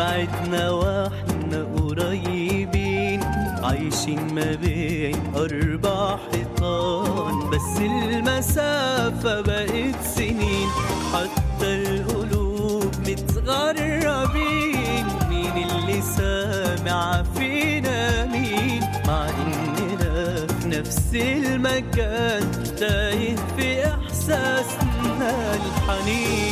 بعدنا واحنا قريبين عايشين ما بين أربع حيطان بس المسافة بقت سنين حتى القلوب متغربين مين اللي سامع فينا مين مع إننا في نفس المكان تايه في إحساسنا الحنين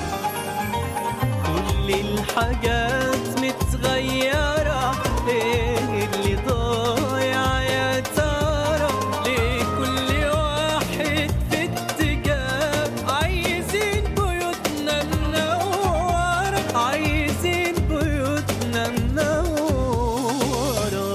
كل الحاجات متغيرة ايه اللي ضايع يا ترى ليه كل واحد في اتجاه عايزين بيوتنا منورة عايزين بيوتنا منورة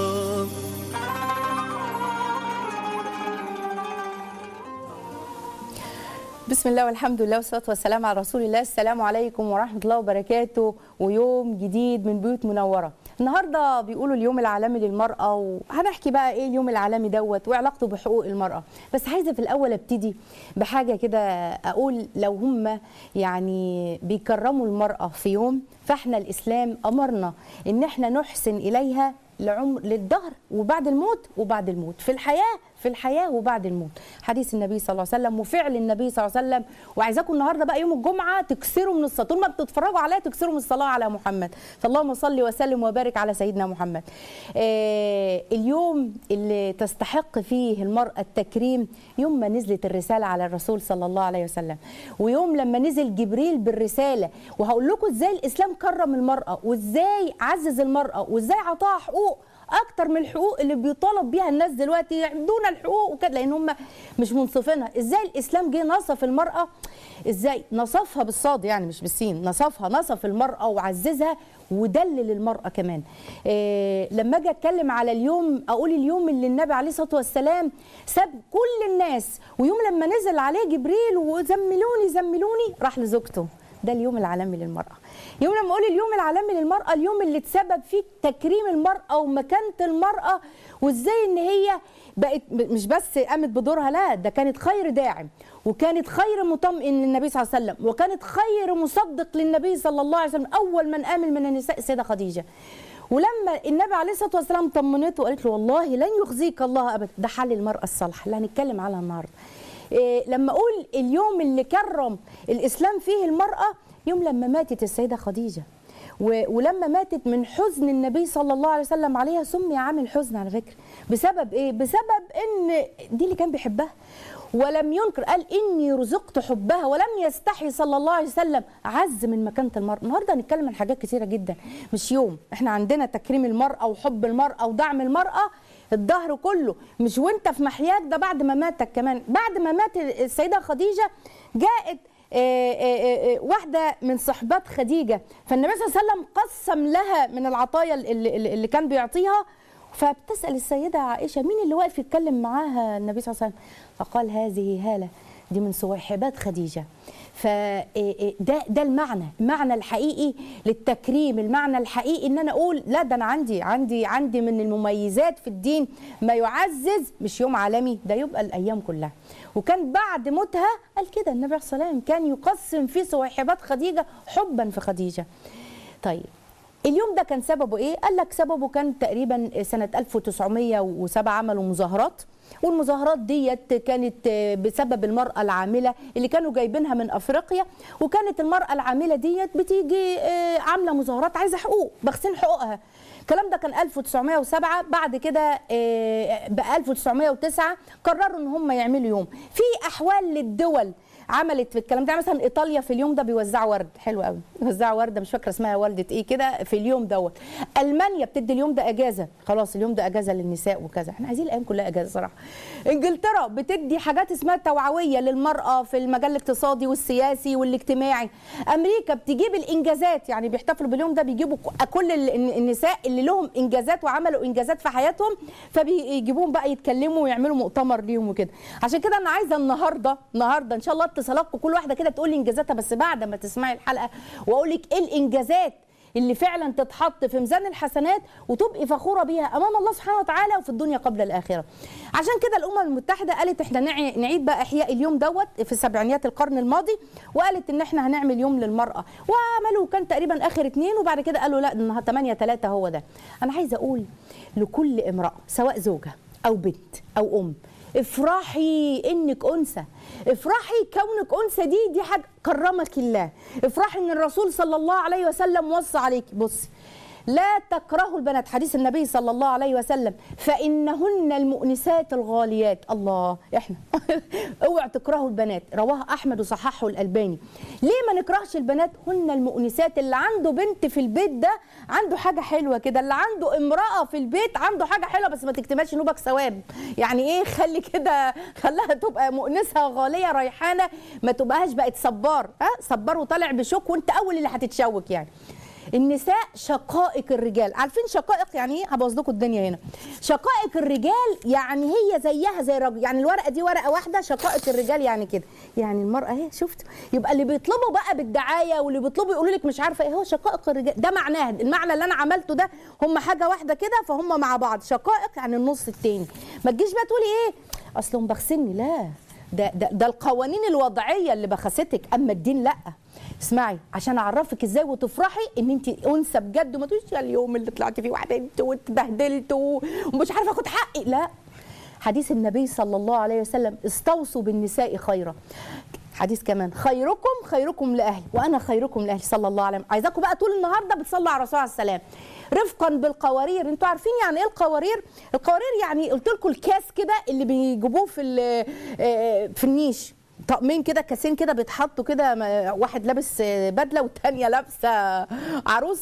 بسم الله والحمد لله والصلاة والسلام على رسول الله السلام عليكم ورحمة الله وبركاته ويوم جديد من بيوت منورة النهاردة بيقولوا اليوم العالمي للمرأة وهنحكي بقى ايه اليوم العالمي دوت وعلاقته بحقوق المرأة بس عايزة في الأول ابتدي بحاجة كده أقول لو هم يعني بيكرموا المرأة في يوم فاحنا الإسلام أمرنا إن احنا نحسن إليها لعمر للدهر وبعد الموت وبعد الموت في الحياه في الحياه وبعد الموت حديث النبي صلى الله عليه وسلم وفعل النبي صلى الله عليه وسلم وعايزاكم النهارده بقى يوم الجمعه تكسروا من الصلاه طول ما بتتفرجوا عليها تكسروا من الصلاه على محمد فاللهم صل وسلم وبارك على سيدنا محمد آه اليوم اللي تستحق فيه المراه التكريم يوم ما نزلت الرساله على الرسول صلى الله عليه وسلم ويوم لما نزل جبريل بالرساله وهقول لكم ازاي الاسلام كرم المراه وازاي عزز المراه وازاي عطاها حقوق اكتر من الحقوق اللي بيطالب بيها الناس دلوقتي يعدون الحقوق وكده لان هم مش منصفينها ازاي الاسلام جه نصف المراه ازاي نصفها بالصاد يعني مش بالسين نصفها نصف المراه وعززها ودلل المراه كمان إيه لما اجي اتكلم على اليوم اقول اليوم اللي النبي عليه الصلاه والسلام ساب كل الناس ويوم لما نزل عليه جبريل وزملوني زملوني راح لزوجته ده اليوم العالمي للمراه يوم لما اقول اليوم العالمي للمراه اليوم اللي تسبب فيه تكريم المراه ومكانه المراه وازاي ان هي بقت مش بس قامت بدورها لا ده كانت خير داعم وكانت خير مطمئن للنبي صلى الله عليه وسلم وكانت خير مصدق للنبي صلى الله عليه وسلم اول من امن من النساء السيده خديجه ولما النبي عليه الصلاه والسلام طمنته وقالت له والله لن يخزيك الله ابدا ده حل المراه الصالحه اللي هنتكلم عنها النهارده إيه لما اقول اليوم اللي كرم الاسلام فيه المراه يوم لما ماتت السيده خديجه ولما ماتت من حزن النبي صلى الله عليه وسلم عليها سمي عام الحزن على فكره بسبب ايه بسبب ان دي اللي كان بيحبها ولم ينكر قال اني رزقت حبها ولم يستحي صلى الله عليه وسلم عز من مكانه المراه النهارده هنتكلم عن حاجات كثيره جدا مش يوم احنا عندنا تكريم المراه وحب المراه ودعم المراه الظهر كله مش وانت في محياك ده بعد ما ماتك كمان بعد ما مات السيده خديجه جاءت آآ آآ واحدة من صحبات خديجة فالنبي صلى الله عليه وسلم قسم لها من العطايا اللي, اللي كان بيعطيها فبتسأل السيدة عائشة مين اللي واقف يتكلم معاها النبي صلى الله عليه وسلم فقال هذه هالة دي من صواحبات خديجة فده ده المعنى المعنى الحقيقي للتكريم المعنى الحقيقي ان انا اقول لا ده انا عندي عندي عندي من المميزات في الدين ما يعزز مش يوم عالمي ده يبقى الايام كلها وكان بعد موتها قال كده النبي عليه الصلاه والسلام كان يقسم في صواحبات خديجه حبا في خديجه طيب اليوم ده كان سببه ايه قال لك سببه كان تقريبا سنه 1907 عملوا مظاهرات والمظاهرات ديت كانت بسبب المرأة العاملة اللي كانوا جايبينها من أفريقيا وكانت المرأة العاملة ديت بتيجي عاملة مظاهرات عايزة حقوق بخسين حقوقها الكلام ده كان 1907 بعد كده بقى 1909 قرروا ان هم يعملوا يوم في احوال للدول عملت في الكلام ده مثلا ايطاليا في اليوم ده بيوزعوا ورد حلو قوي بيوزعوا ورده مش فاكره اسمها ورده ايه كده في اليوم دوت المانيا بتدي اليوم ده اجازه خلاص اليوم ده اجازه للنساء وكذا احنا عايزين الايام كلها اجازه صراحه انجلترا بتدي حاجات اسمها توعويه للمراه في المجال الاقتصادي والسياسي والاجتماعي امريكا بتجيب الانجازات يعني بيحتفلوا باليوم ده بيجيبوا كل النساء اللي لهم انجازات وعملوا انجازات في حياتهم فبيجيبوهم بقى يتكلموا ويعملوا مؤتمر ليهم وكده عشان كده انا عايزه النهارده النهارده ان شاء الله اتصالاتكم كل واحده كده تقول لي انجازاتها بس بعد ما تسمعي الحلقه واقول لك ايه الانجازات اللي فعلا تتحط في ميزان الحسنات وتبقي فخوره بيها امام الله سبحانه وتعالى وفي الدنيا قبل الاخره عشان كده الامم المتحده قالت احنا نعي- نعيد بقى احياء اليوم دوت في سبعينيات القرن الماضي وقالت ان احنا هنعمل يوم للمراه وعملوا كان تقريبا اخر اتنين وبعد كده قالوا لا انها 8 3 هو ده انا عايزه اقول لكل امراه سواء زوجه او بنت او ام افرحي انك انثى افرحي كونك انثى دي دي حاجه كرمك الله افرحي ان الرسول صلى الله عليه وسلم وصى عليك بصي لا تكرهوا البنات حديث النبي صلى الله عليه وسلم فانهن المؤنسات الغاليات الله احنا اوعوا تكرهوا البنات رواه احمد وصححه الالباني ليه ما نكرهش البنات هن المؤنسات اللي عنده بنت في البيت ده عنده حاجه حلوه كده اللي عنده امراه في البيت عنده حاجه حلوه بس ما تكتبهاش نوبك ثواب يعني ايه خلي كده خلاها تبقى مؤنسه غاليه ريحانه ما تبقاش بقت صبار ها صبار وطالع بشوك وانت اول اللي هتتشوك يعني النساء شقائق الرجال عارفين شقائق يعني ايه هبوظ لكم الدنيا هنا شقائق الرجال يعني هي زيها زي الراجل يعني الورقه دي ورقه واحده شقائق الرجال يعني كده يعني المراه اهي شفت يبقى اللي بيطلبوا بقى بالدعايه واللي بيطلبوا يقولوا لك مش عارفه ايه هو شقائق الرجال ده معناه المعنى اللي انا عملته ده هم حاجه واحده كده فهم مع بعض شقائق يعني النص التاني ما تجيش بقى تقولي ايه اصلهم بخسني لا ده, ده ده القوانين الوضعيه اللي بخستك اما الدين لا اسمعي عشان اعرفك ازاي وتفرحي ان انت انثى بجد وما تقوليش يا اليوم اللي طلعت فيه وعدلت واتبهدلت و- ومش عارفه اخد حقي لا حديث النبي صلى الله عليه وسلم استوصوا بالنساء خيرا حديث كمان خيركم خيركم لاهلي وانا خيركم لاهلي صلى الله عليه وسلم عايزاكم بقى طول النهارده بتصلوا على الرسول عليه السلام رفقا بالقوارير انتوا عارفين يعني ايه القوارير القوارير يعني قلت لكم الكاس كده اللي بيجيبوه في ال- آه، في النيش طقمين كده كاسين كده بيتحطوا كده م- واحد لابس آه، بدله والتانيه لابسه عروسه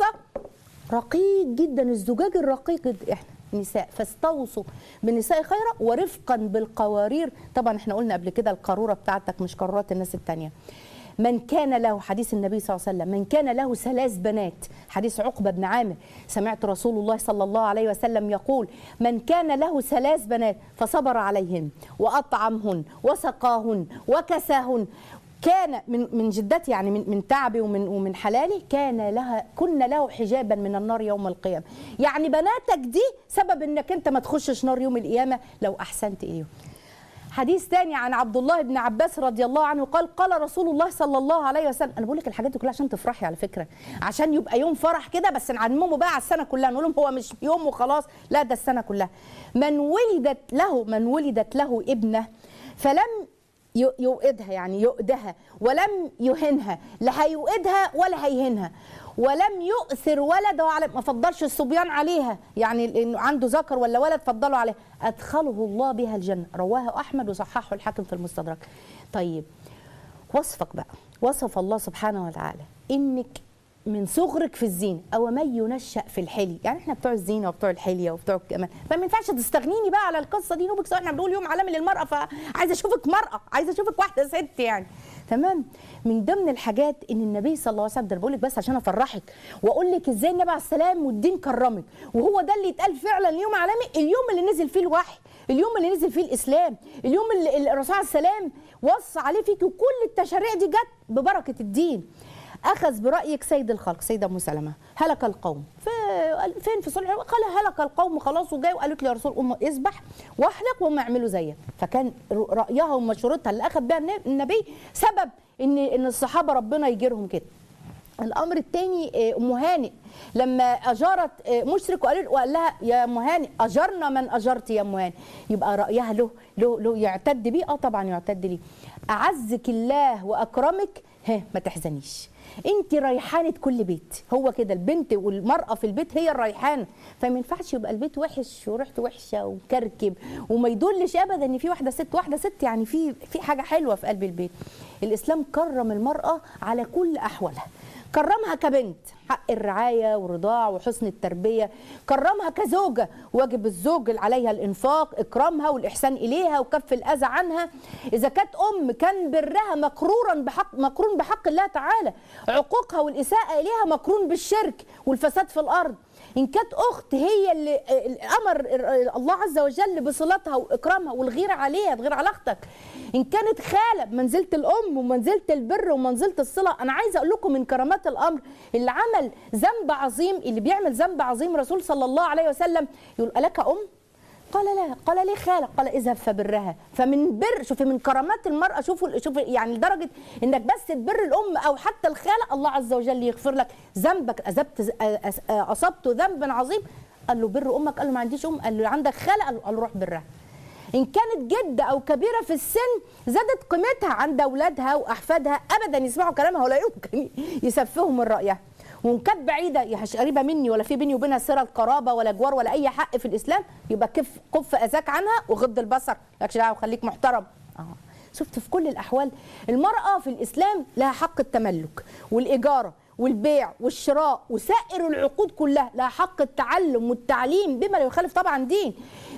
رقيق جدا الزجاج الرقيق جدا احنا نساء فاستوصوا بالنساء خيرا ورفقا بالقوارير طبعا احنا قلنا قبل كده القاروره بتاعتك مش قارورات الناس التانيه من كان له حديث النبي صلى الله عليه وسلم من كان له ثلاث بنات حديث عقبه بن عامر سمعت رسول الله صلى الله عليه وسلم يقول من كان له ثلاث بنات فصبر عليهن واطعمهن وسقاهن وكساهن كان من من جدتي يعني من من تعبي ومن ومن حلالي كان لها كنا له حجابا من النار يوم القيامه يعني بناتك دي سبب انك انت ما تخشش نار يوم القيامه لو احسنت اليهم حديث تاني عن عبد الله بن عباس رضي الله عنه قال قال رسول الله صلى الله عليه وسلم انا بقول لك الحاجات دي كلها عشان تفرحي على فكره عشان يبقى يوم فرح كده بس نعممه بقى على السنه كلها نقول لهم هو مش يوم وخلاص لا ده السنه كلها من ولدت له من ولدت له ابنه فلم ي- يوئدها يعني يؤدها ولم يهنها لا هيؤدها ولا هيهنها ولم يؤثر ولده على ما فضلش الصبيان عليها يعني انه عنده ذكر ولا ولد فضلوا عليه ادخله الله بها الجنه رواه احمد وصححه الحاكم في المستدرك طيب وصفك بقى وصف الله سبحانه وتعالى انك من صغرك في الزينه او من ينشا في الحلي يعني احنا بتوع الزينه وبتوع الحليه وبتوع الجمال فما ينفعش تستغنيني بقى على القصه دي نوبك سواء احنا بنقول يوم عالمي للمراه فعايزه اشوفك مراه عايزه اشوفك واحده ست يعني تمام من ضمن الحاجات ان النبي صلى الله عليه وسلم ده أنا بقول لك بس عشان افرحك واقول لك ازاي النبي عليه السلام والدين كرمك وهو ده اللي اتقال فعلا يوم عالمي اليوم اللي نزل فيه الوحي اليوم اللي نزل فيه الاسلام اليوم اللي اللي الرسول عليه السلام وصى عليه فيك وكل التشاريع دي جت ببركه الدين اخذ برايك سيد الخلق سيده ام سلمه هلك القوم في- فين في صلح قال هلك القوم خلاص وجاي وقالت له يا رسول ام اذبح واحلق وهم يعملوا زيك فكان ر- رايها ومشورتها اللي اخذ بها النب- النبي سبب ان ان الصحابه ربنا يجيرهم كده الامر الثاني ام هانئ لما اجارت آه، مشرك وقال وقال لها يا ام هانئ اجرنا من اجرت يا ام هانئ يبقى رايها له له له يعتد بيه اه طبعا يعتد ليه اعزك الله واكرمك ها ما تحزنيش انت ريحانه كل بيت هو كده البنت والمراه في البيت هي الريحانه فما ينفعش يبقى البيت وحش وريحته وحشه وكركب وما يدلش ابدا ان في واحده ست واحده ست يعني في في حاجه حلوه في قلب البيت الاسلام كرم المراه على كل احوالها كرمها كبنت حق الرعاية والرضاع وحسن التربية كرمها كزوجة واجب الزوج عليها الإنفاق إكرامها والإحسان إليها وكف الأذى عنها إذا كانت أم كان برها مقرورا بحق مقرون بحق الله تعالى عقوقها والإساءة إليها مقرون بالشرك والفساد في الأرض ان كانت اخت هي اللي امر الله عز وجل بصلتها واكرامها والغيره عليها تغير على اختك ان كانت خاله بمنزله الام ومنزله البر ومنزله الصله انا عايزه اقول لكم من كرامات الامر اللي عمل ذنب عظيم اللي بيعمل ذنب عظيم رسول صلى الله عليه وسلم يقول الك ام قال لا قال لي خالق قال اذهب فبرها فمن بر شوفي من كرامات المراه شوفوا شوفوا يعني لدرجه انك بس تبر الام او حتى الخاله الله عز وجل يغفر لك ذنبك اذبت اصبت ذنبا عظيم قال له بر امك قال له ما عنديش ام قال له عندك خاله قال له, قال له روح برها ان كانت جده او كبيره في السن زادت قيمتها عند اولادها واحفادها ابدا يسمعوا كلامها ولا يمكن يسفهوا من رايها وان كانت بعيده يا مش قريبه مني ولا في بيني وبينها صله قرابه ولا جوار ولا اي حق في الاسلام يبقى كف كف اذاك عنها وغض البصر مالكش دعوه وخليك محترم اه شفت في كل الاحوال المراه في الاسلام لها حق التملك والاجاره والبيع والشراء وسائر العقود كلها لها حق التعلم والتعليم بما لا يخالف طبعا دين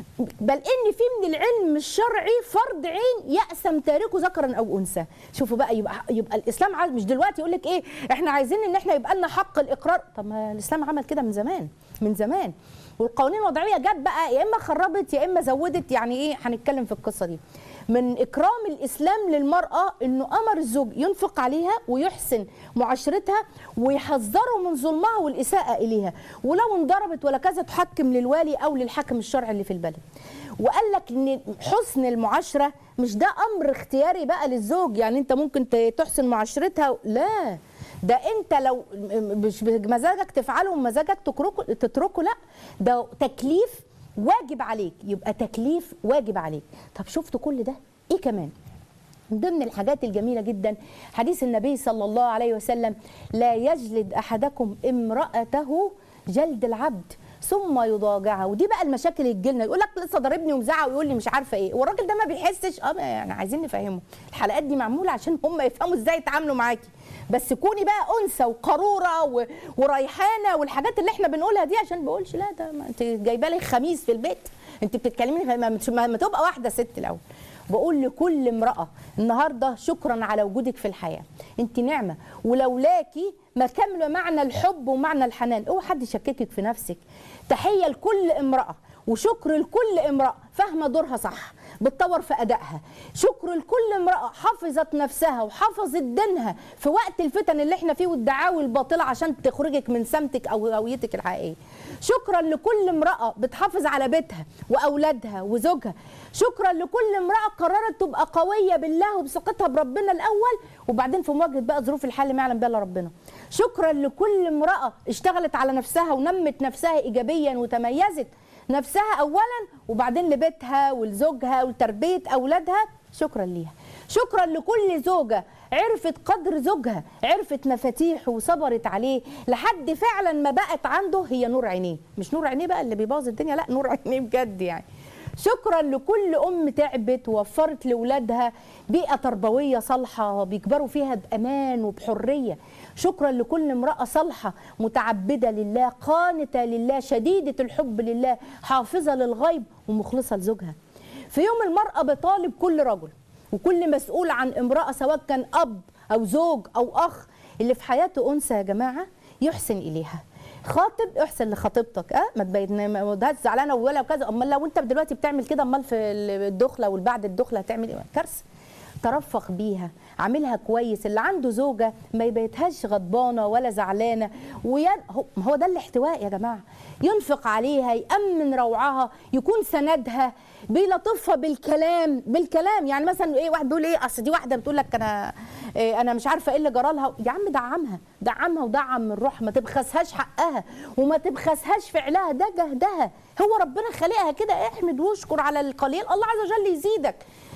بل ان في من العلم الشرعي فرض عين يأسم تاركه ذكرا او انثى شوفوا بقى يبقى يبقى الاسلام عايز مش دلوقتي يقول لك ايه احنا عايزين ان احنا يبقى لنا حق الاقرار طب ما الاسلام عمل كده من زمان من زمان والقوانين الوضعيه جت بقى يا اما خربت يا اما زودت يعني ايه هنتكلم في القصه دي من اكرام الاسلام للمراه انه امر الزوج ينفق عليها ويحسن معاشرتها ويحذره من ظلمها والاساءه اليها ولو انضربت ولا كذا تحكم للوالي او للحاكم الشرعي اللي في البلد وقال لك ان حسن المعاشره مش ده امر اختياري بقى للزوج يعني انت ممكن تحسن معاشرتها لا ده انت لو مش بمزاجك تفعله ومزاجك تتركه تتركه لا ده تكليف واجب عليك يبقى تكليف واجب عليك طب شفتوا كل ده ايه كمان من ضمن الحاجات الجميله جدا حديث النبي صلى الله عليه وسلم لا يجلد احدكم امراته جلد العبد ثم يضاجعها ودي بقى المشاكل اللي تجيلنا يقول لك لسه ضاربني ومزعق ويقول لي مش عارفه ايه والراجل ده ما بيحسش اه يعني عايزين نفهمه الحلقات دي معموله عشان هم يفهموا ازاي يتعاملوا معاكي بس كوني بقى انثى وقاروره و... وريحانه والحاجات اللي احنا بنقولها دي عشان بقولش لا ده ما انت جايبه لي خميس في البيت انت بتتكلمي ما, ما, ما تبقى واحده ست الاول بقول لكل امراه النهارده شكرا على وجودك في الحياه انت نعمه ولولاكي ما كمل معنى الحب ومعنى الحنان اوعى حد يشككك في نفسك تحيه لكل امراه وشكر لكل امراه فاهمه دورها صح بتطور في ادائها شكر لكل امراه حفظت نفسها وحفظت دينها في وقت الفتن اللي احنا فيه والدعاوي الباطله عشان تخرجك من سمتك او هويتك الحقيقيه شكرا لكل امراه بتحافظ على بيتها واولادها وزوجها شكرا لكل امراه قررت تبقى قويه بالله وبثقتها بربنا الاول وبعدين في مواجهه بقى ظروف الحال ما يعلم بها الا ربنا شكرا لكل امراه اشتغلت على نفسها ونمت نفسها ايجابيا وتميزت نفسها اولا وبعدين لبيتها ولزوجها ولتربيه اولادها شكرا ليها شكرا لكل زوجه عرفت قدر زوجها عرفت مفاتيحه وصبرت عليه لحد فعلا ما بقت عنده هي نور عينيه مش نور عينيه بقى اللي بيبوظ الدنيا لا نور عينيه بجد يعني شكرا لكل ام تعبت ووفرت لاولادها بيئه تربويه صالحه بيكبروا فيها بامان وبحريه شكرا لكل امراه صالحه متعبده لله قانته لله شديده الحب لله حافظه للغيب ومخلصه لزوجها في يوم المراه بطالب كل رجل وكل مسؤول عن امراه سواء كان اب او زوج او اخ اللي في حياته انثى يا جماعه يحسن اليها خاطب احسن لخطيبتك اه ما تبين ما تبقاش زعلانه ولا وكذا امال لو انت دلوقتي بتعمل كده امال في الدخله والبعد الدخله هتعمل ايه كارثه ترفق بيها عاملها كويس اللي عنده زوجه ما يبيتهاش غضبانه ولا زعلانه وين هو ده الاحتواء يا جماعه ينفق عليها يامن روعها يكون سندها بيلطفها بالكلام بالكلام يعني مثلا ايه واحد بيقول ايه اصل دي واحده بتقول لك انا إيه انا مش عارفه ايه اللي جرى لها يا عم دعمها دعمها ودعم من روحها ما تبخسهاش حقها وما تبخسهاش فعلها ده جهدها هو ربنا خلقها كده احمد واشكر على القليل الله عز وجل يزيدك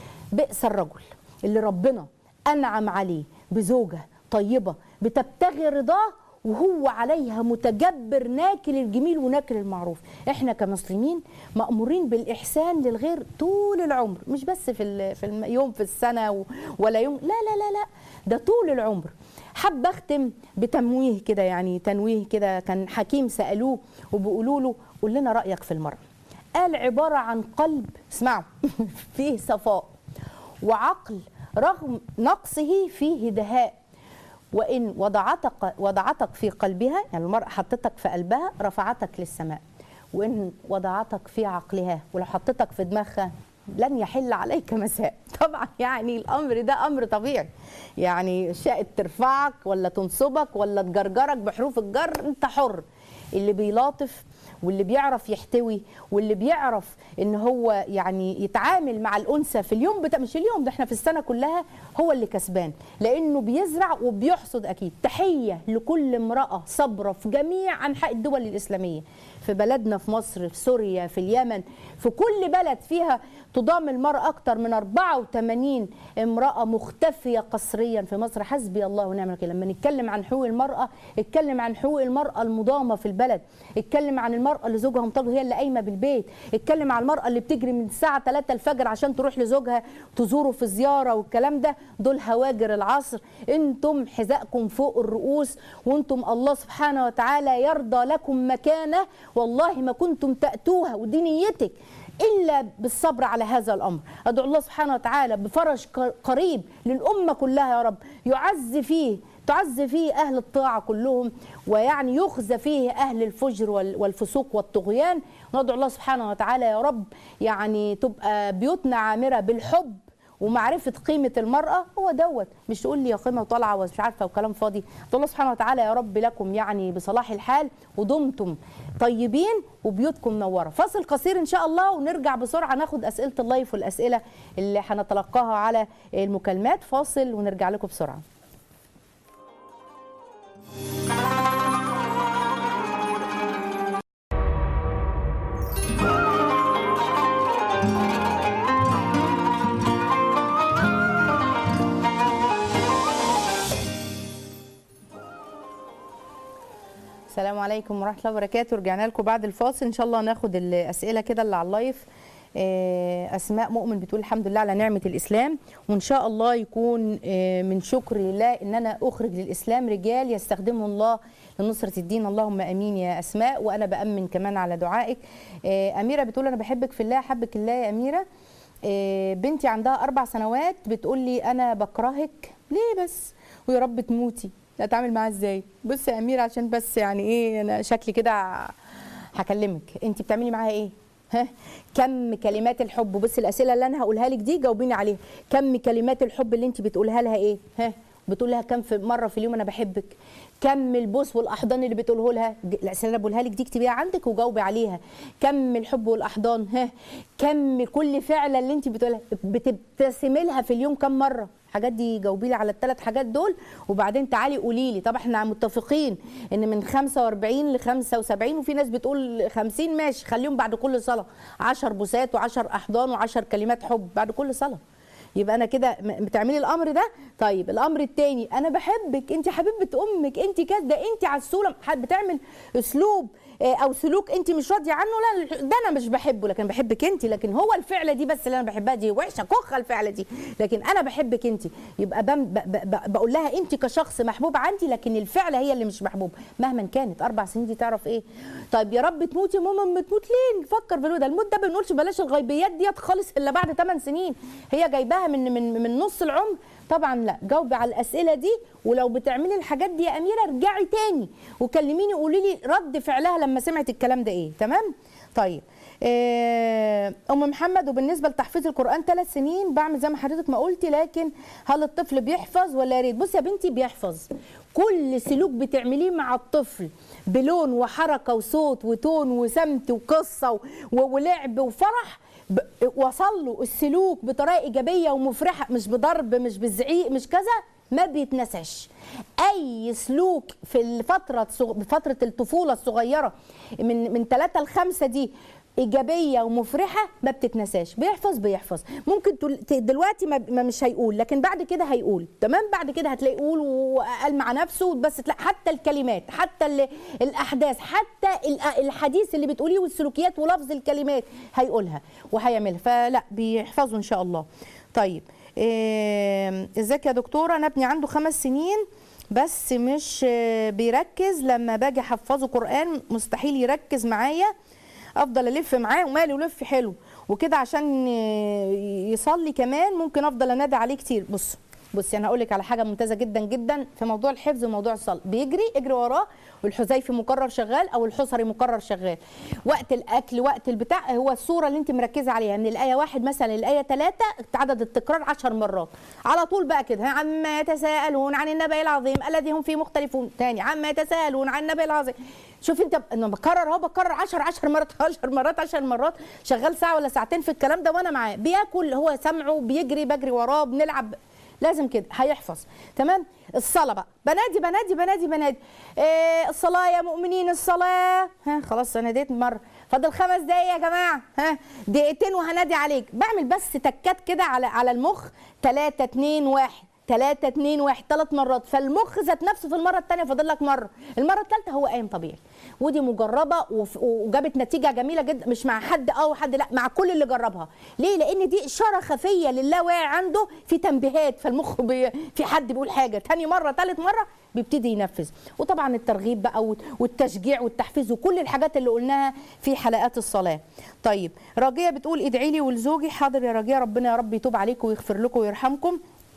بئس الرجل اللي ربنا انعم عليه بزوجه طيبه بتبتغي رضاه وهو عليها متجبر ناكل الجميل وناكل المعروف احنا كمسلمين مامورين بالاحسان للغير طول العمر مش بس في في اليوم في السنه ولا يوم لا لا لا لا ده طول العمر حابه اختم بتمويه كده يعني تنويه كده كان حكيم سالوه وبيقولوا له قول لنا رايك في المراه قال عباره عن قلب اسمعوا فيه صفاء وعقل رغم نقصه فيه دهاء وان وضعتك وضعتك في قلبها يعني المراه حطتك في قلبها رفعتك للسماء وان وضعتك في عقلها ولو حطتك في دماغها لن يحل عليك مساء طبعا يعني الامر ده امر طبيعي يعني شاءت ترفعك ولا تنصبك ولا تجرجرك بحروف الجر انت حر اللي بيلاطف واللي بيعرف يحتوي واللي بيعرف ان هو يعني يتعامل مع الانثى في اليوم بتاع مش اليوم ده احنا في السنه كلها هو اللي كسبان لانه بيزرع وبيحصد اكيد تحيه لكل امراه صابره في جميع انحاء الدول الاسلاميه في بلدنا في مصر في سوريا في اليمن في كل بلد فيها تضام المرأة أكتر من 84 امرأة مختفية قسريا في مصر حسبي الله ونعم الوكيل لما نتكلم عن حقوق المرأة اتكلم عن حقوق المرأة المضامة في البلد اتكلم عن المرأة اللي زوجها مطلق هي اللي قايمة بالبيت اتكلم عن المرأة اللي بتجري من الساعة 3 الفجر عشان تروح لزوجها تزوره في زيارة والكلام ده دول هواجر العصر انتم حذائكم فوق الرؤوس وانتم الله سبحانه وتعالى يرضى لكم مكانه والله ما كنتم تأتوها ودي نيتك الا بالصبر على هذا الامر ادعو الله سبحانه وتعالى بفرج قريب للامه كلها يا رب يعز فيه تعز فيه اهل الطاعه كلهم ويعني يخزى فيه اهل الفجر والفسوق والطغيان ندعو الله سبحانه وتعالى يا رب يعني تبقى بيوتنا عامره بالحب ومعرفه قيمه المراه هو دوت مش تقول لي يا قيمه وطالعه ومش عارفه وكلام فاضي الله سبحانه وتعالى يا رب لكم يعني بصلاح الحال ودمتم طيبين وبيوتكم منوره فاصل قصير ان شاء الله ونرجع بسرعه ناخد اسئله اللايف والاسئله اللي هنتلقاها على المكالمات فاصل ونرجع لكم بسرعه السلام عليكم ورحمه الله وبركاته رجعنا لكم بعد الفاصل ان شاء الله ناخد الاسئله كده اللي على اللايف اسماء مؤمن بتقول الحمد لله على نعمه الاسلام وان شاء الله يكون من شكر لله ان انا اخرج للاسلام رجال يستخدمه الله لنصره الدين اللهم امين يا اسماء وانا بامن كمان على دعائك اميره بتقول انا بحبك في الله حبك الله يا اميره بنتي عندها اربع سنوات بتقول لي انا بكرهك ليه بس ويا رب تموتي اتعامل معاها ازاي بصي يا اميره عشان بس يعني ايه انا شكلي كده هكلمك انت بتعملي معاها ايه ها كم كلمات الحب بصي الاسئله اللي انا هقولها لك دي جاوبيني عليها كم كلمات الحب اللي انت بتقولها لها ايه ها بتقول لها كم في مره في اليوم انا بحبك كم البوس والاحضان اللي بتقوله لها الاسئله اللي بقولها لك دي اكتبيها عندك وجاوبي عليها كم الحب والاحضان ها كم كل فعله اللي انت بتقولها بتبتسمي لها في اليوم كم مره الحاجات دي جاوبي لي على الثلاث حاجات دول وبعدين تعالي قولي لي طبعا احنا متفقين ان من 45 ل 75 وفي ناس بتقول 50 ماشي خليهم بعد كل صلاه 10 بوسات و10 احضان و10 كلمات حب بعد كل صلاه يبقى انا كده بتعملي الامر ده طيب الامر الثاني انا بحبك انت حبيبه امك انت كده ده انت عسوله بتعمل اسلوب او سلوك انت مش راضيه عنه لا ده انا مش بحبه لكن بحبك انت لكن هو الفعله دي بس اللي انا بحبها دي وحشه كخه الفعله دي لكن انا بحبك انت يبقى بم ب ب بقول لها انت كشخص محبوب عندي لكن الفعله هي اللي مش محبوب مهما كانت اربع سنين دي تعرف ايه طيب يا رب تموتي ماما تموت ليه نفكر في ده الموت ده ما بنقولش بلاش الغيبيات ديت خالص الا بعد 8 سنين هي جايباها من من من نص العمر طبعا لا جاوبي على الاسئله دي ولو بتعملي الحاجات دي يا اميره ارجعي تاني وكلميني قولي لي رد فعلها لما سمعت الكلام ده ايه تمام طيب ام محمد وبالنسبه لتحفيظ القران ثلاث سنين بعمل زي ما حضرتك ما قلتي لكن هل الطفل بيحفظ ولا يا ريت بصي يا بنتي بيحفظ كل سلوك بتعمليه مع الطفل بلون وحركه وصوت وتون وسمت وقصه ولعب وفرح وصل له السلوك بطريقه ايجابيه ومفرحه مش بضرب مش بالزعيق مش كذا ما بيتنساش اي سلوك في الفتره فتره الطفوله الصغيره من من 3 ل 5 دي ايجابيه ومفرحه ما بتتنساش بيحفظ بيحفظ ممكن دلوقتي ما مش هيقول لكن بعد كده هيقول تمام بعد كده هتلاقي يقول وقال مع نفسه بس تلاقي حتى الكلمات حتى الاحداث حتى الحديث اللي بتقوليه والسلوكيات ولفظ الكلمات هيقولها وهيعملها فلا بيحفظوا ان شاء الله طيب ازيك يا دكتوره انا ابني عنده خمس سنين بس مش بيركز لما باجي احفظه قران مستحيل يركز معايا افضل الف معاه ومالي ولف حلو وكده عشان يصلي كمان ممكن افضل انادي عليه كتير بص بصي انا هقول لك على حاجه ممتازه جدا جدا في موضوع الحفظ وموضوع الصلاه بيجري اجري وراه والحذيفي مقرر شغال او الحصري مقرر شغال وقت الاكل وقت البتاع هو الصوره اللي انت مركزه عليها من الايه واحد مثلا الايه ثلاثة عدد التكرار عشر مرات على طول بقى كده ها، عما يتساءلون عن النبأ العظيم الذي هم فيه مختلفون تاني عما يتساءلون عن النبأ العظيم شوف انت انا بكرر اهو بكرر 10 10 مرات 10 مرات 10 مرات شغال ساعه ولا ساعتين في الكلام ده وانا معاه بياكل هو سامعه بيجري بجري وراه بنلعب لازم كده هيحفظ تمام الصلاه بقى بنادي بنادي بنادي بنادي إيه الصلاه يا مؤمنين الصلاه ها خلاص انا ناديت مره فاضل خمس دقايق يا جماعه ها دقيقتين وهنادي عليك بعمل بس تكات كده على على المخ 3 2 1 3 2 1 ثلاث مرات فالمخ ذات نفسه في المره الثانيه فاضل لك مره المره الثالثه هو قايم طبيعي ودي مجربه وف- وجابت نتيجه جميله جدا مش مع حد اه وحد لا مع كل اللي جربها ليه لان دي اشاره خفيه للاواعي عنده في تنبيهات فالمخ بي في حد بيقول حاجه تاني مره ثالث مره بيبتدي ينفذ وطبعا الترغيب بقى وال- والتشجيع والتحفيز وكل الحاجات اللي قلناها في حلقات الصلاه طيب راجيه بتقول ادعي لي ولزوجي حاضر يا راجيه ربنا يا رب يتوب عليكم ويغفر لكم ويرحمكم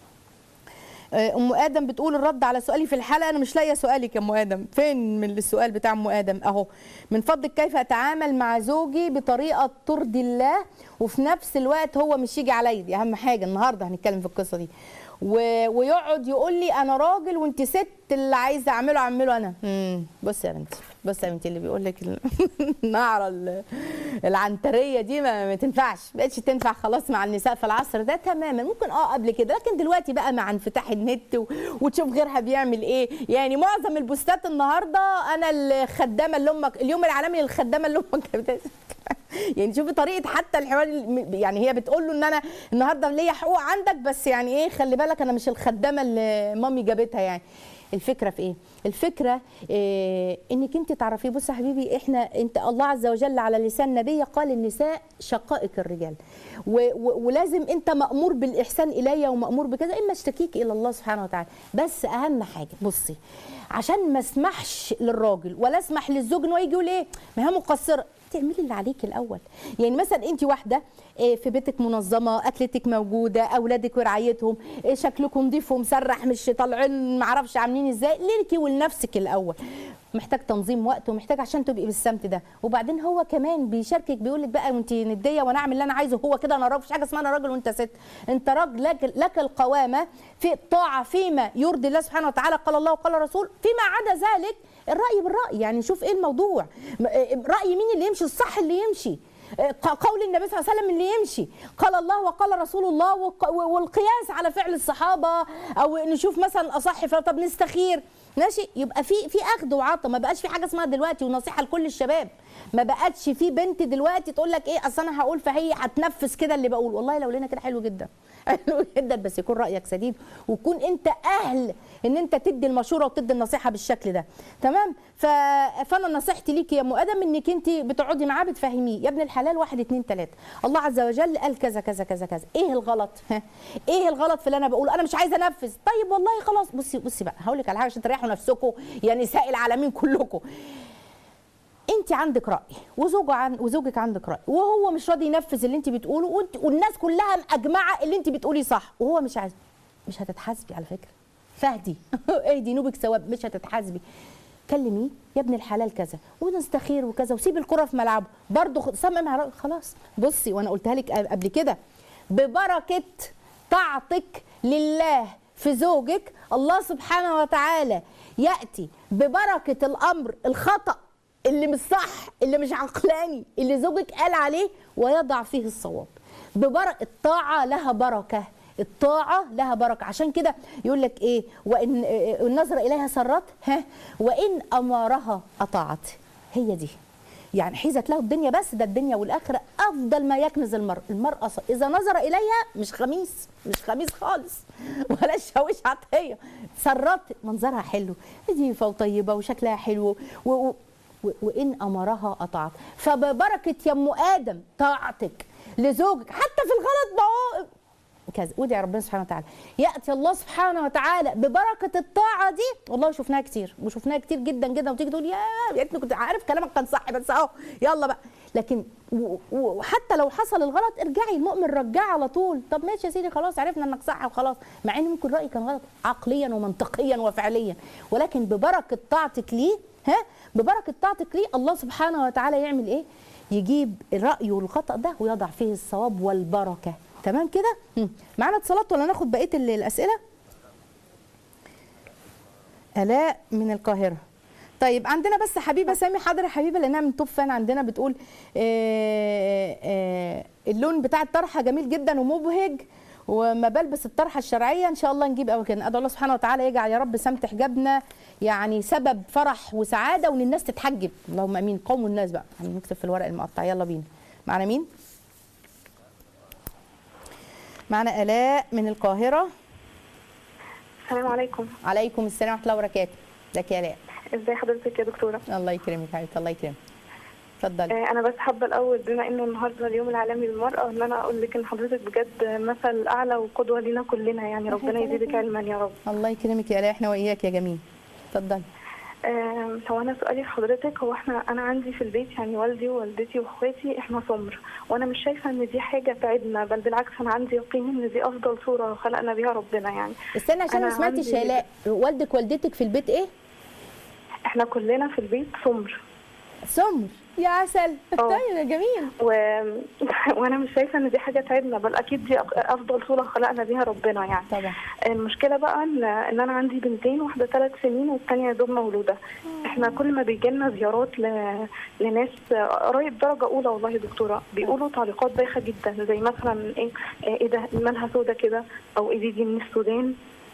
ام ادم بتقول الرد على سؤالي في الحلقه انا مش لاقيه سؤالك يا ام ادم فين من السؤال بتاع ام ادم اهو من فضلك كيف اتعامل مع زوجي بطريقه ترضي الله وفي نفس الوقت هو مش يجي عليا دي اهم حاجه النهارده هنتكلم في القصه دي و... ويقعد يقول لي انا راجل وانت ست اللي عايزه اعمله اعمله انا امم بص يا بنتي بص يا بنتي اللي بيقول لك ال- النعره ال- العنتريه دي ما, ما تنفعش ما بقتش تنفع خلاص مع النساء في العصر ده تماما ممكن اه قبل كده لكن دلوقتي بقى مع انفتاح النت و... وتشوف غيرها بيعمل ايه يعني معظم البوستات النهارده انا الخدامه اللي امك اليوم العالمي للخدامه اللي امك كانت- يعني شوفي طريقه حتى الحوار الم- يعني هي بتقول له ان انا النهارده ليا حقوق عندك بس يعني ايه خلي بالك انا مش الخدامه اللي مامي جابتها يعني الفكره في ايه الفكره إيه انك انت تعرفي بص يا حبيبي احنا انت الله عز وجل على لسان نبيه قال النساء شقائق الرجال و و ولازم انت مامور بالاحسان الي ومامور بكذا اما اشتكيك الى الله سبحانه وتعالى بس اهم حاجه بصي عشان ما اسمحش للراجل ولا اسمح للزوج ان هو يجي يقول ايه ما هي مقصره تعملي اللي عليك الاول يعني مثلا انت واحده إيه، في بيتك منظمه اكلتك موجوده اولادك ورعايتهم إيه، شكلكم نضيف ومسرح مش طالعين معرفش عاملين ازاي ليكي ولنفسك الاول محتاج تنظيم وقت ومحتاج عشان تبقي بالسمت ده وبعدين هو كمان بيشاركك بيقول لك بقى وانت نديه وانا اعمل اللي انا عايزه هو كده انا راجل مفيش حاجه اسمها انا راجل وانت ست انت راجل لك, لك القوامه في الطاعه فيما يرضي الله سبحانه وتعالى قال الله وقال الرسول فيما عدا ذلك الراي بالراي يعني نشوف ايه الموضوع م- راي مين اللي يمشي الصح اللي يمشي قول النبي صلى الله عليه وسلم اللي يمشي قال الله وقال رسول الله والق- والقياس على فعل الصحابه او نشوف مثلا اصح فلا طب نستخير ماشي يبقى في في اخذ وعطاء ما بقاش في حاجه اسمها دلوقتي ونصيحه لكل الشباب ما بقتش في بنت دلوقتي تقول لك ايه اصل انا هقول فهي هتنفذ كده اللي بقول والله لو لنا كده حلو جدا حلو جدا بس يكون رايك سديد ويكون انت اهل ان انت تدي المشوره وتدي النصيحه بالشكل ده تمام ف... فانا نصيحتي ليكي يا ام ادم انك انت بتقعدي معاه بتفهميه يا ابن الحلال واحد اتنين تلاته الله عز وجل قال كذا كذا كذا كذا ايه الغلط ها ايه الغلط في اللي انا بقوله انا مش عايزه انفذ طيب والله خلاص بصي بصي بقى هقول لك على حاجه عشان تريحوا نفسكم يا نساء العالمين كلكم انت عندك راي وزوجه عن وزوجك عندك راي وهو مش راضي ينفذ اللي انت بتقوله وانت والناس كلها مجمعه اللي انت بتقولي صح وهو مش عايز مش هتتحاسبي على فكره فهدي اهدي نوبك ثواب مش هتتحاسبي كلميه يا ابن الحلال كذا ونستخير وكذا وسيب الكره في ملعبه برضه خ- سمع مع رأي- خلاص بصي وانا قلتها لك قبل كده ببركه طاعتك لله في زوجك الله سبحانه وتعالى ياتي ببركه الامر الخطا اللي مش صح اللي مش عقلاني اللي زوجك قال عليه ويضع فيه الصواب ببركه الطاعه لها بركه الطاعة لها بركة عشان كده يقول لك ايه وان آه، النظر اليها سرت ها وان امرها اطاعت هي دي يعني حيزت له الدنيا بس ده الدنيا والاخره افضل ما يكنز المرء المراه ص- اذا نظر اليها مش خميس مش خميس خالص ولا شاويش عطيه سرت منظرها حلو نظيفه وطيبه وشكلها حلو و و و- وان امرها اطاعت فببركه يا ام ادم طاعتك لزوجك حتى في الغلط ما هو كذا ودعي ربنا سبحانه وتعالى ياتي الله سبحانه وتعالى ببركه الطاعه دي والله شفناها كتير وشفناها كتير جدا جدا وتيجي تقول يا يا ريتني كنت عارف كلامك كان صح بس اهو يلا بقى لكن و- و- وحتى لو حصل الغلط ارجعي المؤمن رجعي على طول طب ماشي يا سيدي خلاص عرفنا انك صح وخلاص مع ان ممكن رايي كان غلط عقليا ومنطقيا وفعليا ولكن ببركه طاعتك ليه ها ببركه طاعتك ليه الله سبحانه وتعالى يعمل ايه يجيب الراي والخطا ده ويضع فيه الصواب والبركه تمام كده مم. معانا اتصالات ولا ناخد بقيه ال- الاسئله الاء من القاهره طيب عندنا بس حبيبه سامي حاضر يا حبيبه لانها من توب فان عندنا بتقول آه آه اللون بتاع الطرحه جميل جدا ومبهج وما بلبس الطرحه الشرعيه ان شاء الله نجيب قوي كده ادعو الله سبحانه وتعالى يجعل يا رب سمت حجابنا يعني سبب فرح وسعاده وان الناس تتحجب اللهم امين قوم الناس بقى هنكتب في الورق المقطع يلا بينا معنا مين معنا الاء من القاهره السلام عليكم عليكم السلام ورحمه الله وبركاته ازيك يا الاء ازي حضرتك يا دكتوره الله يكرمك حبيبتي الله يكرمك اتفضلي آه، انا بس حابه الاول بما انه النهارده اليوم العالمي للمراه ان انا اقول لك ان حضرتك بجد مثل اعلى وقدوه لينا كلنا يعني ربنا يزيدك علما يا رب الله يكرمك يا الاء احنا واياك يا جميل اتفضلي آه، هو انا سؤالي لحضرتك هو احنا انا عندي في البيت يعني والدي ووالدتي واخواتي احنا سمر وانا مش شايفه ان دي حاجه تعبنا بل بالعكس انا عندي يقين ان دي افضل صوره خلقنا بيها ربنا يعني استنى عشان أنا ما سمعتش يا عندي- الاء والدك والدتك في البيت ايه احنا كلنا في البيت سمر سمر يا عسل اه. طيب يا جميل و... وانا مش شايفه ان دي حاجه تعبنا بل اكيد دي أق- افضل صوره خلقنا بيها ربنا يعني طبعا المشكله بقى ان ان انا عندي بنتين واحده ثلاث سنين والثانيه يا دوب مولوده احنا كل ما بيجي لنا زيارات ل... لناس قرايب درجه اولى والله يا دكتوره بيقولوا تعليقات بايخه جدا زي مثلا ايه ايه ده مالها سودا كده او ايه دي, دي من السودان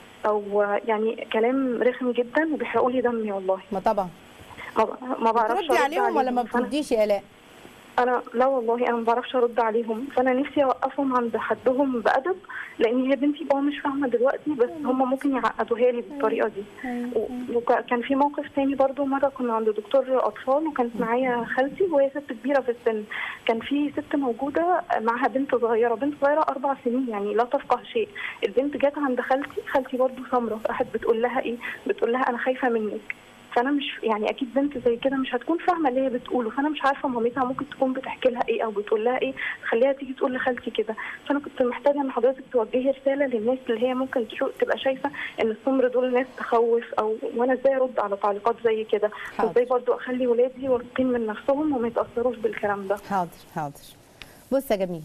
او يعني كلام رخم جدا وبيحرقوا لي دمي والله ما طبعا ما, ما بعرفش تردي أرد عليهم ولا ما فأنا- بترديش يا الاء انا لا والله انا ما بعرفش ارد عليهم فانا نفسي اوقفهم عند حدهم بادب لان هي بنتي بابا مش فاهمه دلوقتي بس هم ممكن يعقدوها لي بالطريقه دي و- وكان في موقف تاني برضو مره كنا عند دكتور اطفال وكانت معايا خالتي وهي ست كبيره في السن كان في ست موجوده معاها بنت صغيره بنت صغيره اربع سنين يعني لا تفقه شيء البنت جت عند خالتي خالتي برضو سمره راحت بتقول لها ايه بتقول لها انا خايفه منك فانا مش يعني اكيد بنت زي كده مش هتكون فاهمه اللي هي بتقوله فانا مش عارفه مامتها ممكن تكون بتحكي لها ايه او بتقول لها ايه خليها تيجي تقول لخالتي كده فانا كنت محتاجه ان حضرتك توجهي رساله للناس اللي هي ممكن تشوف تبقى شايفه ان السمر دول ناس تخوف او وانا ازاي ارد على تعليقات زي كده حاضر. وازاي برضو اخلي ولادي واثقين من نفسهم وما يتاثروش بالكلام ده حاضر حاضر بص يا جميل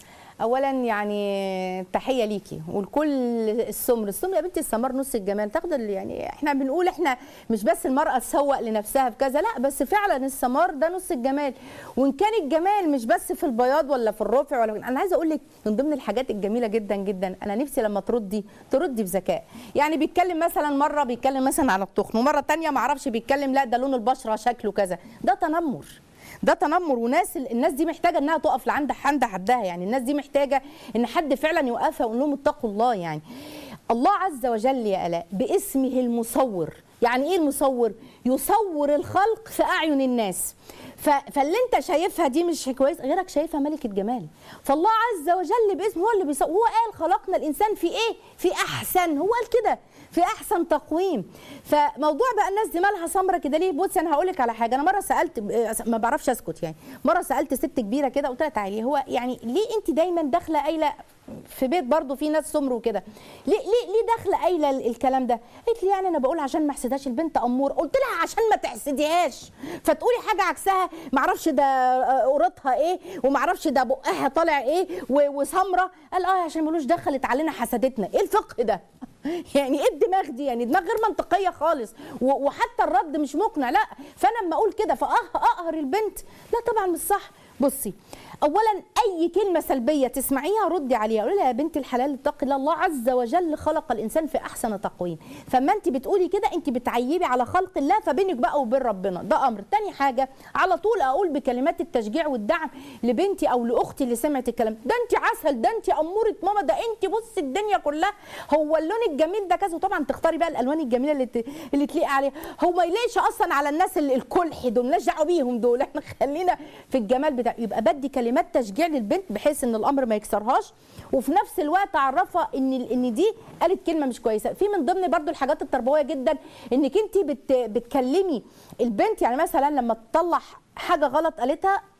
اولا يعني تحيه ليكي ولكل السمر السمر يا بنتي السمار نص الجمال تاخد ال- يعني احنا بنقول احنا مش بس المراه تسوق لنفسها في كذا لا بس فعلا السمار ده نص الجمال وان كان الجمال مش بس في البياض ولا في الرفع ولا انا عايزه اقول لك من ضمن الحاجات الجميله جدا جدا انا نفسي لما تردي تردي بذكاء يعني بيتكلم مثلا مره بيتكلم مثلا على التخن ومره تانية ما اعرفش بيتكلم لا ده لون البشره شكله كذا ده تنمر ده تنمر وناس الناس دي محتاجه انها تقف لعند عند حدها يعني الناس دي محتاجه ان حد فعلا يوقفها ويقول لهم اتقوا الله يعني الله عز وجل يا الاء باسمه المصور يعني ايه المصور يصور الخلق في اعين الناس ف... فاللي انت شايفها دي مش كويس غيرك شايفها ملكه جمال فالله عز وجل باسمه هو اللي بيصور هو قال خلقنا الانسان في ايه في احسن هو قال كده في احسن تقويم فموضوع بقى الناس دي مالها سمره كده ليه بص انا هقول لك على حاجه انا مره سالت ما بعرفش اسكت يعني مره سالت ست كبيره كده قلت لها تعالي هو يعني ليه انت دايما داخله قايله في بيت برضو في ناس سمر وكده ليه ليه ليه داخله قايله ال- الكلام ده قالت لي يعني انا بقول عشان ما احسدهاش البنت امور قلت لها عشان ما تحسديهاش فتقولي حاجه عكسها ما اعرفش ده آه، قرطها ايه وما اعرفش ده بقها طالع ايه و- وسمره قال اه عشان ملوش دخلت علينا حسدتنا ايه الفقه ده يعني ايه الدماغ دي يعني دماغ غير منطقيه خالص و- وحتى الرد مش مقنع لا فانا لما اقول كده فاقهر البنت لا طبعا مش صح بصي اولا اي كلمه سلبيه تسمعيها ردي عليها قولي لها يا بنت الحلال اتقي الله الله عز وجل خلق الانسان في احسن تقويم فما انت بتقولي كده انت بتعيبي على خلق الله فبينك بقى وبين ربنا ده امر تاني حاجه على طول اقول بكلمات التشجيع والدعم لبنتي او لاختي اللي سمعت الكلام ده انت عسل ده انت اموره ماما ده انت بصي الدنيا كلها هو اللون الجميل ده كذا وطبعا تختاري بقى الالوان الجميله اللي ت- اللي تليق عليها هو ما يليقش اصلا على الناس ال- الكلح دول مالناش دعوه بيهم دول احنا خلينا في الجمال بتاع يبقى بدي كلمات تشجيع للبنت بحيث ان الامر ما يكسرهاش وفي نفس الوقت اعرفها ان ال- ان دي قالت كلمه مش كويسه في من ضمن برضو الحاجات التربويه جدا انك انت بت بتكلمي البنت يعني مثلا لما تطلع حاجه غلط قالتها